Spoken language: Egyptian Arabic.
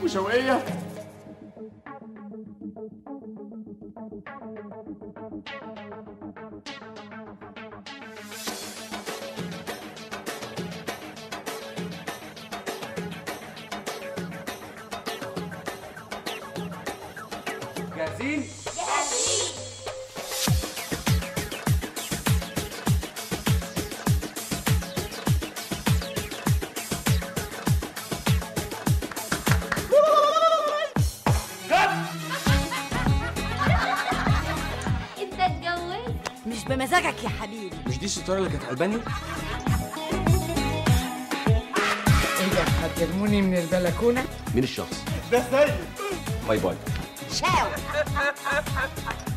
وشوقيه جاهزين؟ انت اتجوزت مش بمزاجك يا حبيبي مش دي الستاره اللي كانت قلباني؟ ايه ده هترموني من البلكونه مين الشخص؟ ده سيد باي باي شاو